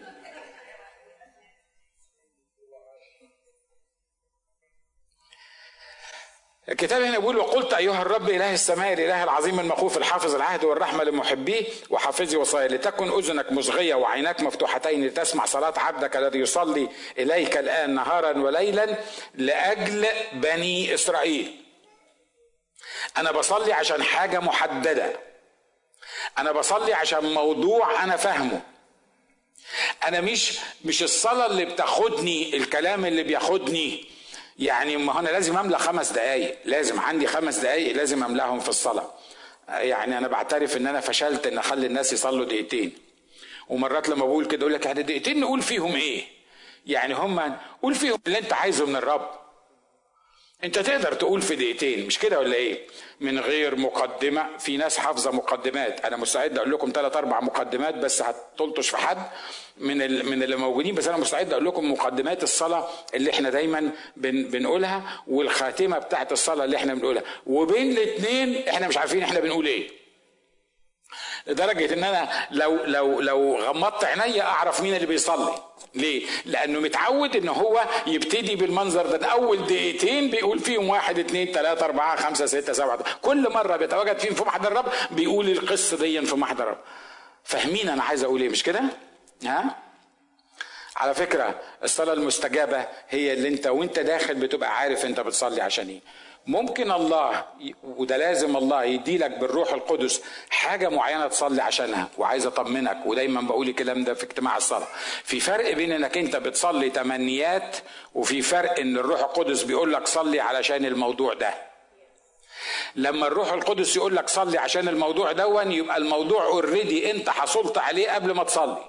الكتاب هنا بيقول وقلت ايها الرب اله السماء الاله العظيم المخوف الحافظ العهد والرحمه لمحبيه وحافظي وصايا لتكن اذنك مصغيه وعيناك مفتوحتين لتسمع صلاه عبدك الذي يصلي اليك الان نهارا وليلا لاجل بني اسرائيل. انا بصلي عشان حاجه محدده. انا بصلي عشان موضوع انا فاهمه. انا مش مش الصلاه اللي بتاخدني الكلام اللي بياخدني يعني ما انا لازم املى خمس دقايق لازم عندي خمس دقايق لازم املاهم في الصلاه يعني انا بعترف ان انا فشلت ان اخلي الناس يصلوا دقيقتين ومرات لما بقول كده اقول لك يعني دقيقتين نقول فيهم ايه يعني هم قول فيهم اللي انت عايزه من الرب انت تقدر تقول في دقيقتين مش كده ولا ايه من غير مقدمه في ناس حافظه مقدمات انا مستعد اقول لكم ثلاث اربع مقدمات بس هتلطش في حد من من اللي موجودين بس انا مستعد اقول لكم مقدمات الصلاه اللي احنا دايما بن بنقولها والخاتمه بتاعت الصلاه اللي احنا بنقولها وبين الاثنين احنا مش عارفين احنا بنقول ايه لدرجه ان انا لو لو لو غمضت عينيا اعرف مين اللي بيصلي ليه؟ لأنه متعود إن هو يبتدي بالمنظر ده أول دقيقتين بيقول فيهم واحد اثنين ثلاثة أربعة خمسة ستة سبعة كل مرة بيتواجد فيهم في محضر الرب بيقول القصة دي في محضر الرب فاهمين أنا عايز أقول إيه مش كده؟ ها؟ على فكرة الصلاة المستجابة هي اللي أنت وأنت داخل بتبقى عارف أنت بتصلي عشان إيه ممكن الله وده لازم الله يديلك بالروح القدس حاجه معينه تصلي عشانها وعايز اطمنك ودايما بقول الكلام ده في اجتماع الصلاه في فرق بين انك انت بتصلي تمنيات وفي فرق ان الروح القدس بيقول لك صلي علشان الموضوع ده لما الروح القدس يقول لك صلي عشان الموضوع دون يبقى الموضوع اوريدي انت حصلت عليه قبل ما تصلي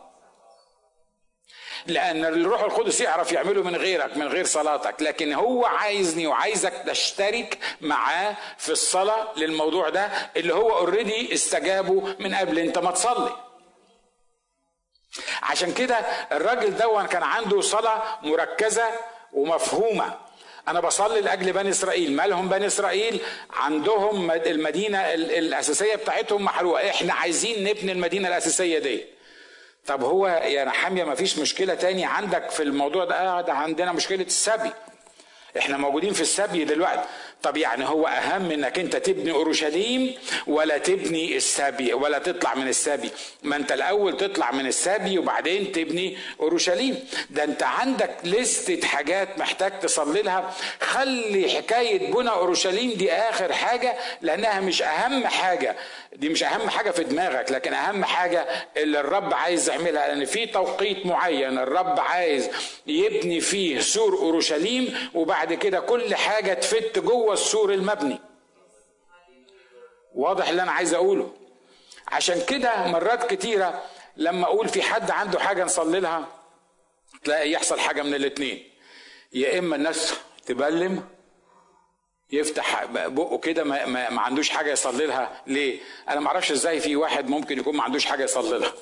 لان الروح القدس يعرف يعمله من غيرك من غير صلاتك لكن هو عايزني وعايزك تشترك معاه في الصلاه للموضوع ده اللي هو اوريدي استجابه من قبل انت ما تصلي عشان كده الراجل دون كان عنده صلاه مركزه ومفهومه انا بصلي لاجل بني اسرائيل مالهم بني اسرائيل عندهم المدينه الاساسيه بتاعتهم محروقه احنا عايزين نبني المدينه الاساسيه دي طب هو يا حامية ما فيش مشكلة تاني عندك في الموضوع ده آه ده عندنا مشكلة السبي احنا موجودين في السبي دلوقتي طب يعني هو اهم انك انت تبني اورشليم ولا تبني السبي ولا تطلع من السبي ما انت الاول تطلع من السبي وبعدين تبني اورشليم ده انت عندك لستة حاجات محتاج تصلي لها خلي حكاية بنى اورشليم دي اخر حاجة لانها مش اهم حاجة دي مش اهم حاجة في دماغك لكن اهم حاجة اللي الرب عايز يعملها لان في توقيت معين الرب عايز يبني فيه سور اورشليم وبعد كده كل حاجة تفت جوه السور المبني واضح اللي انا عايز اقوله عشان كده مرات كتيرة لما اقول في حد عنده حاجة نصلي لها تلاقي يحصل حاجة من الاتنين يا اما الناس تبلم يفتح بقه كده ما, ما, ما عندوش حاجه يصلي لها ليه انا ما اعرفش ازاي في واحد ممكن يكون ما عندوش حاجه يصلي لها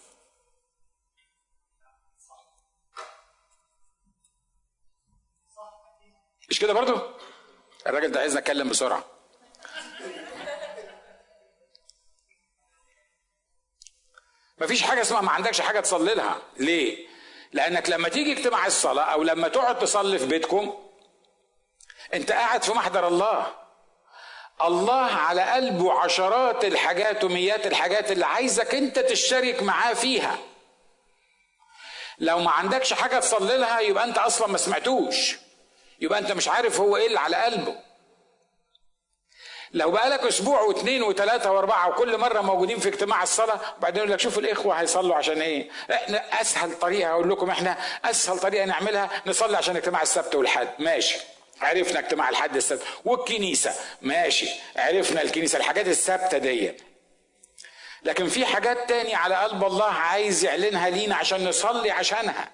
مش كده برضو الراجل ده عايزنا اتكلم بسرعه مفيش حاجه اسمها ما عندكش حاجه تصلي لها ليه لانك لما تيجي اجتماع الصلاه او لما تقعد تصلي في بيتكم انت قاعد في محضر الله الله على قلبه عشرات الحاجات ومئات الحاجات اللي عايزك انت تشترك معاه فيها لو ما عندكش حاجه تصلي لها يبقى انت اصلا ما سمعتوش يبقى انت مش عارف هو ايه اللي على قلبه لو بقالك اسبوع واثنين وثلاثه واربعه وكل مره موجودين في اجتماع الصلاه وبعدين يقول لك شوف الاخوه هيصلوا عشان ايه؟ احنا اسهل طريقه اقول لكم احنا اسهل طريقه نعملها نصلي عشان اجتماع السبت والحد ماشي عرفنا اجتماع الحد السبت والكنيسه ماشي عرفنا الكنيسه الحاجات الثابته دي لكن في حاجات تاني على قلب الله عايز يعلنها لينا عشان نصلي عشانها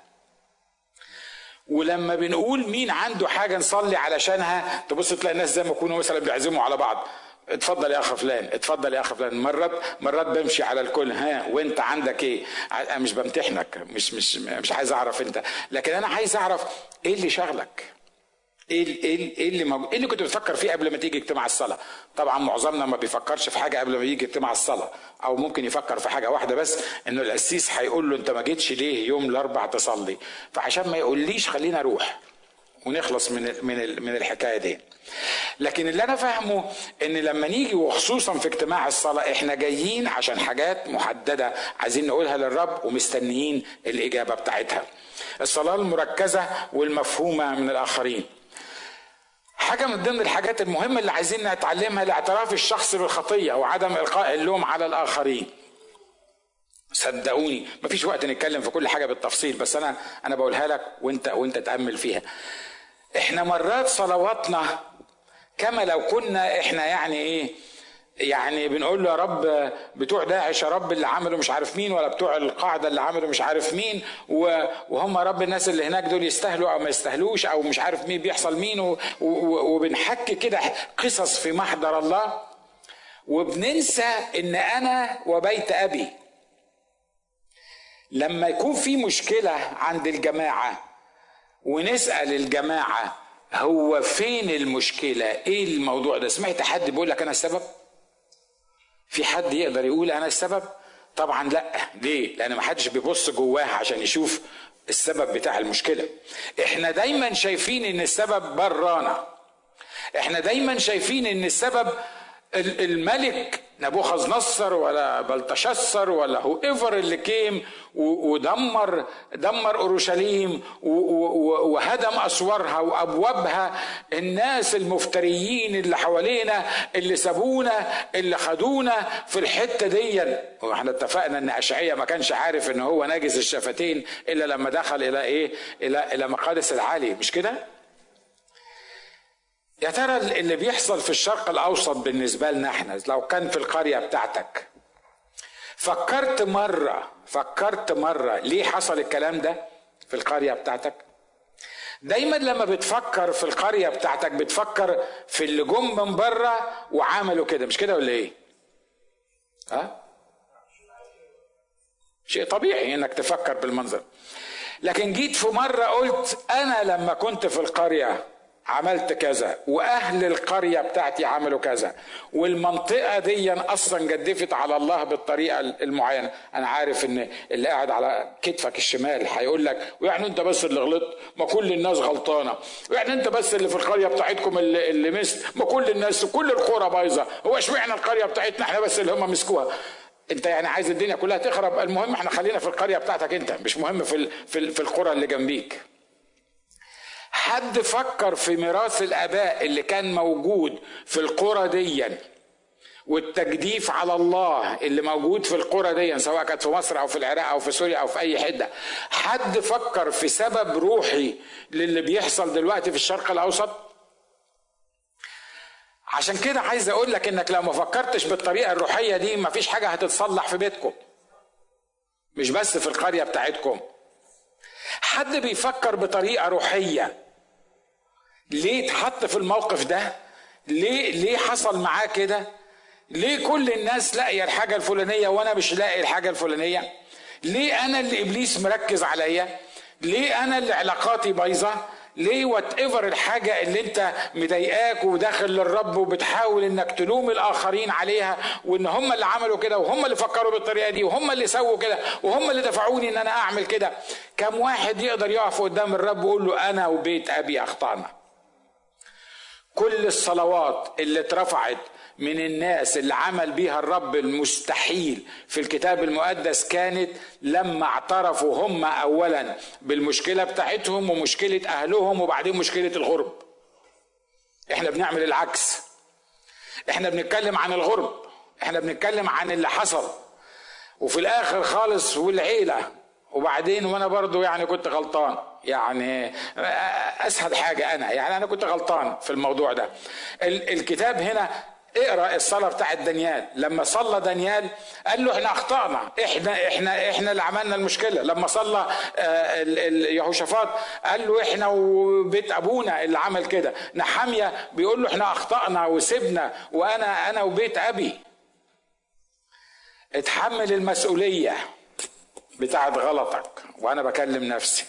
ولما بنقول مين عنده حاجه نصلي علشانها تبص تلاقي الناس زي ما يكونوا مثلا بيعزموا على بعض اتفضل يا اخ فلان اتفضل يا اخ فلان مرات مرات بمشي على الكل ها وانت عندك ايه انا مش بمتحنك مش مش مش عايز اعرف انت لكن انا عايز اعرف ايه اللي شغلك ايه ايه ايه اللي موجود ايه اللي كنت بتفكر فيه قبل ما تيجي اجتماع الصلاه طبعا معظمنا ما بيفكرش في حاجه قبل ما يجي اجتماع الصلاه او ممكن يفكر في حاجه واحده بس انه القسيس هيقول له انت ما جيتش ليه يوم الاربع تصلي فعشان ما يقوليش خلينا اروح ونخلص من من من الحكايه دي لكن اللي انا فاهمه ان لما نيجي وخصوصا في اجتماع الصلاه احنا جايين عشان حاجات محدده عايزين نقولها للرب ومستنيين الاجابه بتاعتها الصلاه المركزه والمفهومه من الاخرين حاجة من ضمن الحاجات المهمة اللي عايزين نتعلمها الاعتراف الشخصي بالخطية وعدم إلقاء اللوم على الآخرين. صدقوني مفيش وقت نتكلم في كل حاجة بالتفصيل بس أنا أنا بقولها لك وأنت وأنت تأمل فيها. إحنا مرات صلواتنا كما لو كنا إحنا يعني إيه يعني بنقول له يا رب بتوع داعش يا رب اللي عملوا مش عارف مين ولا بتوع القاعده اللي عملوا مش عارف مين وهم رب الناس اللي هناك دول يستاهلوا او ما يستاهلوش او مش عارف مين بيحصل مين وبنحكي كده قصص في محضر الله وبننسى ان انا وبيت ابي لما يكون في مشكله عند الجماعه ونسال الجماعه هو فين المشكله ايه الموضوع ده سمعت حد بيقول لك انا السبب في حد يقدر يقول انا السبب طبعا لا ليه لان ما حدش بيبص جواها عشان يشوف السبب بتاع المشكله احنا دايما شايفين ان السبب برانا احنا دايما شايفين ان السبب الملك نبوخذ نصر ولا بلتشسر ولا هو ايفر اللي كيم ودمر دمر اورشليم وهدم اسوارها وابوابها الناس المفتريين اللي حوالينا اللي سابونا اللي خدونا في الحته دي واحنا اتفقنا ان اشعياء ما كانش عارف ان هو ناجز الشفتين الا لما دخل الى ايه الى الى مقادس العالي مش كده يا ترى اللي بيحصل في الشرق الاوسط بالنسبه لنا احنا لو كان في القريه بتاعتك فكرت مره فكرت مره ليه حصل الكلام ده في القريه بتاعتك دايما لما بتفكر في القريه بتاعتك بتفكر في اللي جم من بره وعملوا كده مش كده ولا ايه ها شيء طبيعي انك تفكر بالمنظر لكن جيت في مره قلت انا لما كنت في القريه عملت كذا واهل القريه بتاعتي عملوا كذا والمنطقه دي اصلا جدفت على الله بالطريقه المعينه انا عارف ان اللي قاعد على كتفك الشمال هيقول لك ويعني انت بس اللي غلطت ما كل الناس غلطانه ويعني انت بس اللي في القريه بتاعتكم اللي, اللي مست ما كل الناس كل القرى بايظه هو اشمعنى القريه بتاعتنا احنا بس اللي هم مسكوها انت يعني عايز الدنيا كلها تخرب المهم احنا خلينا في القريه بتاعتك انت مش مهم في في, في القرى اللي جنبيك حد فكر في ميراث الاباء اللي كان موجود في القرى دي والتجديف على الله اللي موجود في القرى دي سواء كانت في مصر او في العراق او في سوريا او في اي حته حد فكر في سبب روحي للي بيحصل دلوقتي في الشرق الاوسط عشان كده عايز اقول لك انك لو ما فكرتش بالطريقه الروحيه دي مفيش حاجه هتتصلح في بيتكم مش بس في القريه بتاعتكم حد بيفكر بطريقه روحيه ليه اتحط في الموقف ده ليه ليه حصل معاه كده ليه كل الناس لاقيه الحاجه الفلانيه وانا مش لاقي الحاجه الفلانيه ليه انا اللي ابليس مركز عليا ليه انا اللي علاقاتي بايظه ليه وات ايفر الحاجه اللي انت مضايقاك وداخل للرب وبتحاول انك تلوم الاخرين عليها وان هم اللي عملوا كده وهم اللي فكروا بالطريقه دي وهم اللي سووا كده وهم اللي دفعوني ان انا اعمل كده كم واحد يقدر يقف قدام الرب ويقول له انا وبيت ابي اخطانا كل الصلوات اللي اترفعت من الناس اللي عمل بيها الرب المستحيل في الكتاب المقدس كانت لما اعترفوا هم اولا بالمشكله بتاعتهم ومشكله اهلهم وبعدين مشكله الغرب احنا بنعمل العكس احنا بنتكلم عن الغرب احنا بنتكلم عن اللي حصل وفي الاخر خالص والعيله وبعدين وانا برضو يعني كنت غلطان يعني اسهل حاجه انا يعني انا كنت غلطان في الموضوع ده الكتاب هنا اقرا الصلاه بتاعت دانيال لما صلى دانيال قال له احنا اخطانا احنا احنا احنا اللي عملنا المشكله لما صلى يهوشافاط قال له احنا وبيت ابونا اللي عمل كده نحاميه بيقول له احنا اخطانا وسبنا وانا انا وبيت ابي اتحمل المسؤوليه بتاعت غلطك وانا بكلم نفسي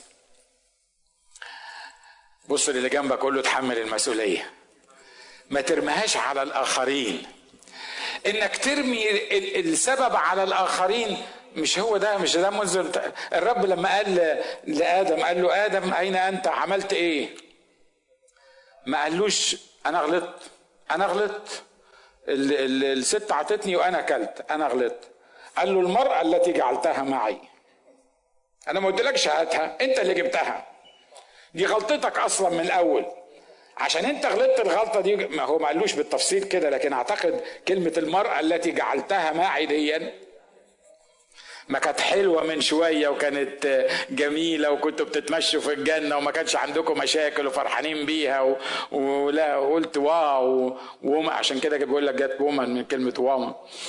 بص للي جنبك قول له اتحمل المسؤوليه ما ترميهاش على الاخرين انك ترمي السبب على الاخرين مش هو ده مش ده منذ الرب لما قال لادم قال له ادم اين انت عملت ايه ما قالوش انا غلطت انا غلطت الست عطتني وانا اكلت انا غلطت قال له المراه التي جعلتها معي انا ما قلتلكش هاتها انت اللي جبتها دي غلطتك اصلا من الاول عشان انت غلطت الغلطه دي ما هو ما قالوش بالتفصيل كده لكن اعتقد كلمه المراه التي جعلتها معي ديا ما كانت حلوه من شويه وكانت جميله وكنتوا بتتمشوا في الجنه وما كانش عندكم مشاكل وفرحانين بيها و... ولا قلت واو وما عشان كده بيقول لك جت وومن من كلمه واو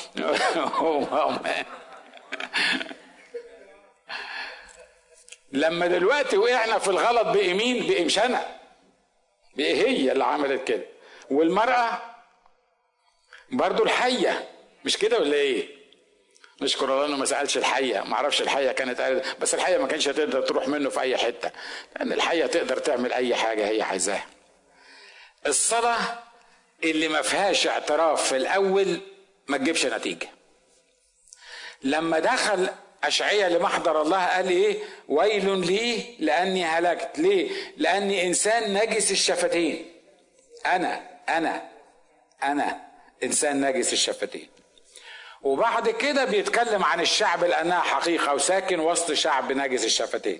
لما دلوقتي وقعنا في الغلط بقي مين؟ بقي مش انا بقي هي اللي عملت كده والمرأة برضو الحية مش كده ولا ايه؟ نشكر الله انه ما سالش الحيه ما اعرفش الحيه كانت قالت بس الحيه ما كانش هتقدر تروح منه في اي حته لان الحيه تقدر تعمل اي حاجه هي عايزاها الصلاه اللي ما فيهاش اعتراف في الاول ما تجيبش نتيجه لما دخل أشعية لمحضر الله قال إيه ويل لي لأني هلكت ليه لأني إنسان نجس الشفتين أنا أنا أنا إنسان نجس الشفتين وبعد كده بيتكلم عن الشعب لأنها حقيقة وساكن وسط شعب نجس الشفتين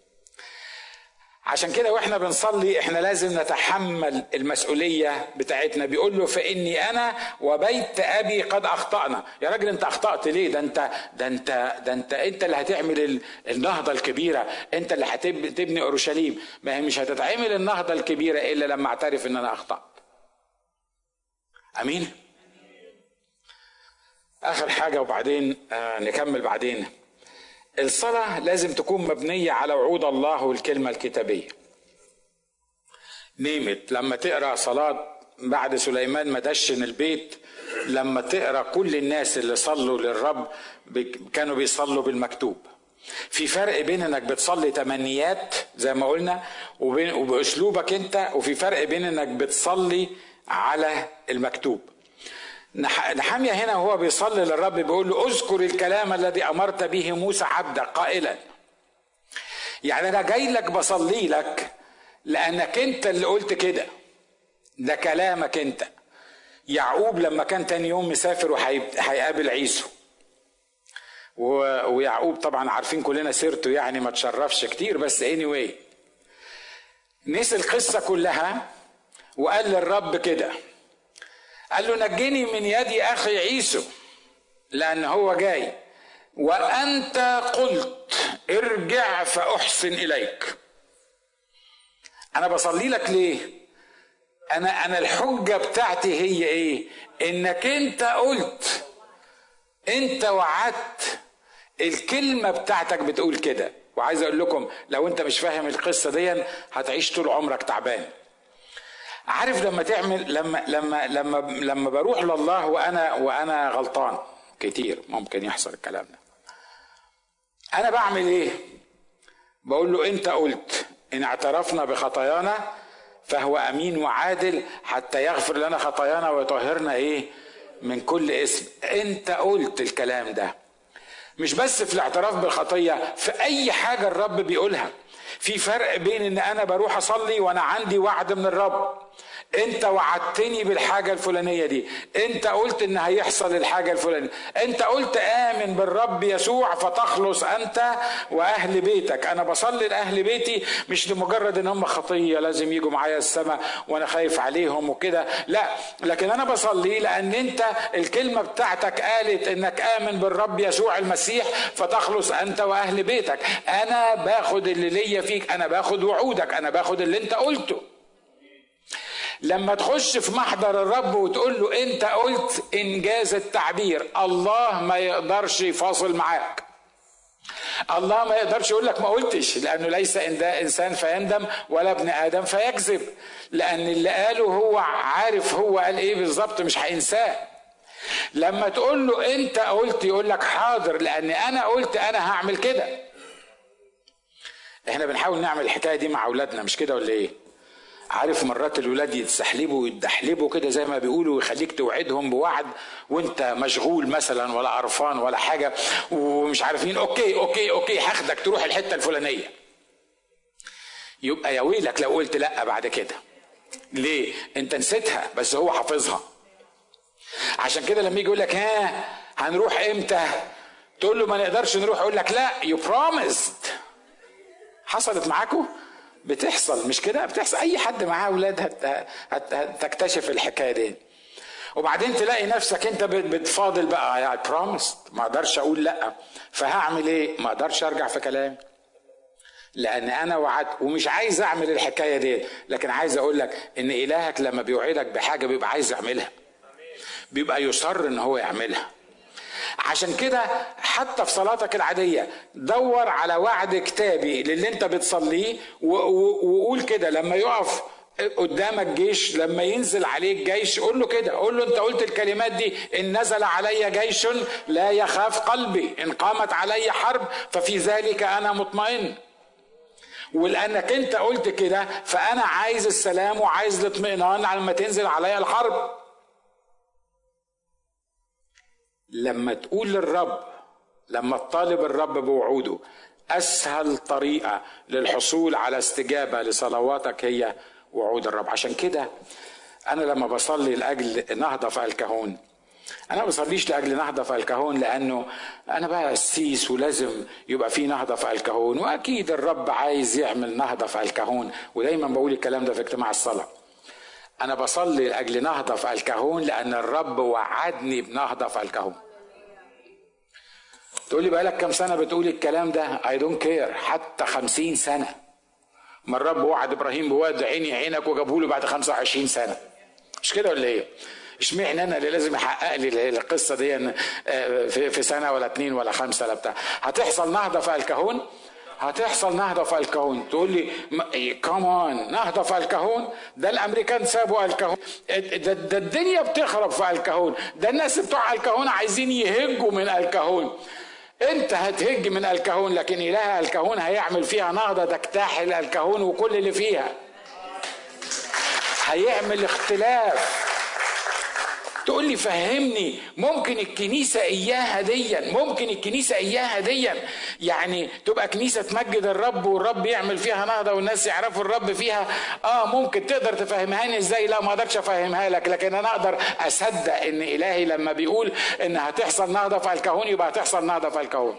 عشان كده واحنا بنصلي احنا لازم نتحمل المسؤوليه بتاعتنا بيقول له فاني انا وبيت ابي قد اخطانا يا راجل انت اخطات ليه ده انت ده انت ده انت انت اللي هتعمل النهضه الكبيره انت اللي هتبني اورشليم ما هي مش هتتعمل النهضه الكبيره الا لما اعترف ان انا اخطات امين اخر حاجه وبعدين آه نكمل بعدين الصلاة لازم تكون مبنية على وعود الله والكلمة الكتابية نيمت لما تقرأ صلاة بعد سليمان ما دشن البيت لما تقرأ كل الناس اللي صلوا للرب كانوا بيصلوا بالمكتوب في فرق بين انك بتصلي تمنيات زي ما قلنا وبين وباسلوبك انت وفي فرق بين انك بتصلي على المكتوب نحمية هنا وهو بيصلي للرب بيقول له اذكر الكلام الذي امرت به موسى عبدك قائلا يعني انا جاي لك بصلي لك لانك انت اللي قلت كده ده كلامك انت يعقوب لما كان تاني يوم مسافر وهيقابل عيسو ويعقوب طبعا عارفين كلنا سيرته يعني ما تشرفش كتير بس anyway نسي القصة كلها وقال للرب كده قال له نجني من يد اخي عيسو لان هو جاي وانت قلت ارجع فاحسن اليك انا بصلي لك ليه انا انا الحجه بتاعتي هي ايه انك انت قلت انت وعدت الكلمه بتاعتك بتقول كده وعايز اقول لكم لو انت مش فاهم القصه دي هتعيش طول عمرك تعبان عارف لما تعمل لما لما لما لما بروح لله وانا وانا غلطان كتير ممكن يحصل الكلام ده انا بعمل ايه بقول له انت قلت ان اعترفنا بخطايانا فهو امين وعادل حتى يغفر لنا خطايانا ويطهرنا ايه من كل اسم انت قلت الكلام ده مش بس في الاعتراف بالخطيه في اي حاجه الرب بيقولها في فرق بين ان انا بروح اصلي وانا عندي وعد من الرب انت وعدتني بالحاجة الفلانية دي انت قلت ان هيحصل الحاجة الفلانية انت قلت امن بالرب يسوع فتخلص انت واهل بيتك انا بصلي لاهل بيتي مش لمجرد ان هم خطية لازم يجوا معايا السماء وانا خايف عليهم وكده لا لكن انا بصلي لان انت الكلمة بتاعتك قالت انك امن بالرب يسوع المسيح فتخلص انت واهل بيتك انا باخد اللي ليا فيك انا باخد وعودك انا باخد اللي انت قلته لما تخش في محضر الرب وتقول له انت قلت انجاز التعبير الله ما يقدرش يفاصل معاك الله ما يقدرش يقول لك ما قلتش لانه ليس انسان فيندم ولا ابن ادم فيكذب لان اللي قاله هو عارف هو قال ايه بالظبط مش هينساه لما تقول له انت قلت يقول لك حاضر لان انا قلت انا هعمل كده احنا بنحاول نعمل الحكايه دي مع اولادنا مش كده ولا ايه عارف مرات الولاد يتسحلبوا ويتدحلبوا كده زي ما بيقولوا ويخليك توعدهم بوعد وانت مشغول مثلا ولا قرفان ولا حاجه ومش عارفين اوكي اوكي اوكي هاخدك تروح الحته الفلانيه يبقى يا ويلك لو قلت لا بعد كده ليه انت نسيتها بس هو حافظها عشان كده لما يجي يقول لك ها هنروح امتى تقول له ما نقدرش نروح يقول لك لا يو بروميسد حصلت معاكم بتحصل مش كده بتحصل اي حد معاه اولاد هت... هت... هتكتشف الحكايه دي وبعدين تلاقي نفسك انت بتفاضل بقى يعني بروميس ما اقدرش اقول لا فهعمل ايه ما اقدرش ارجع في كلامي لان انا وعدت ومش عايز اعمل الحكايه دي لكن عايز اقول لك ان الهك لما بيوعدك بحاجه بيبقى عايز يعملها بيبقى يصر ان هو يعملها عشان كده حتى في صلاتك العادية دور على وعد كتابي للي انت بتصليه وقول كده لما يقف قدامك جيش لما ينزل عليك جيش قول له كده قول له انت قلت الكلمات دي ان نزل علي جيش لا يخاف قلبي ان قامت علي حرب ففي ذلك انا مطمئن ولانك انت قلت كده فانا عايز السلام وعايز الاطمئنان لما تنزل عليا الحرب لما تقول للرب لما تطالب الرب بوعوده اسهل طريقه للحصول على استجابه لصلواتك هي وعود الرب عشان كده انا لما بصلي لاجل نهضه في الكهون انا ما بصليش لاجل نهضه في الكهون لانه انا بقى قسيس ولازم يبقى في نهضه في الكهون واكيد الرب عايز يعمل نهضه في الكهون ودايما بقول الكلام ده في اجتماع الصلاه انا بصلي لاجل نهضه في الكهون لان الرب وعدني بنهضه في الكهون تقول لي بقالك كام سنه بتقول الكلام ده اي دونت كير حتى خمسين سنه ما الرب وعد ابراهيم بواد عيني عينك وجابه له بعد 25 سنه مش كده ولا ايه اشمعنى انا اللي لازم يحقق لي القصه دي في سنه ولا اتنين ولا خمسه ولا بتاع هتحصل نهضه في الكهون هتحصل نهضة في الكهون تقول لي كمان نهضة في الكهون ده الأمريكان سابوا الكهون ده, ده الدنيا بتخرب في الكهون ده الناس بتوع الكهون عايزين يهجوا من الكهون انت هتهج من الكهون لكن اله الكهون هيعمل فيها نهضة تجتاحل الكهون وكل اللي فيها هيعمل اختلاف تقول لي فهمني ممكن الكنيسة إياها ديا ممكن الكنيسة إياها ديا يعني تبقى كنيسة تمجد الرب والرب يعمل فيها نهضة والناس يعرفوا الرب فيها آه ممكن تقدر تفهمهاني إزاي لا ما أقدرش أفهمها لك لكن أنا أقدر أصدق إن إلهي لما بيقول إن هتحصل نهضة في الكهون يبقى هتحصل نهضة في الكهون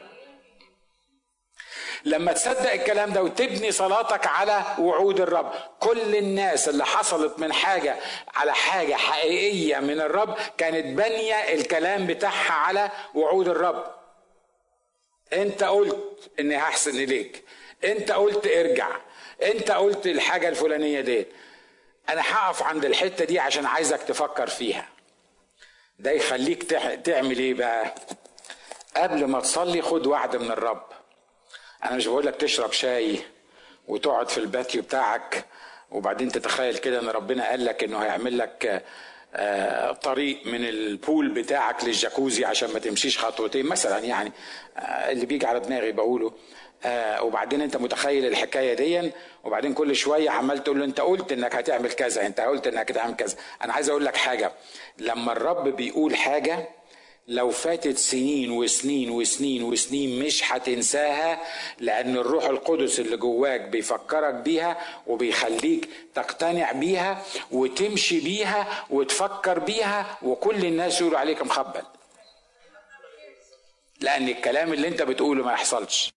لما تصدق الكلام ده وتبني صلاتك على وعود الرب كل الناس اللي حصلت من حاجة على حاجة حقيقية من الرب كانت بانية الكلام بتاعها على وعود الرب انت قلت اني هحسن اليك انت قلت ارجع انت قلت الحاجة الفلانية دي انا هقف عند الحتة دي عشان عايزك تفكر فيها ده يخليك تعمل ايه بقى قبل ما تصلي خد وعد من الرب انا مش بقول لك تشرب شاي وتقعد في الباتيو بتاعك وبعدين تتخيل كده ان ربنا قال لك انه هيعمل لك آه طريق من البول بتاعك للجاكوزي عشان ما تمشيش خطوتين مثلا يعني آه اللي بيجي على دماغي بقوله آه وبعدين انت متخيل الحكايه دي وبعدين كل شويه عمال تقول له انت قلت انك هتعمل كذا انت قلت انك هتعمل كذا انا عايز اقول لك حاجه لما الرب بيقول حاجه لو فاتت سنين وسنين وسنين وسنين مش هتنساها لأن الروح القدس اللي جواك بيفكرك بيها وبيخليك تقتنع بيها وتمشي بيها وتفكر بيها وكل الناس يقولوا عليك مخبل لأن الكلام اللي أنت بتقوله ما يحصلش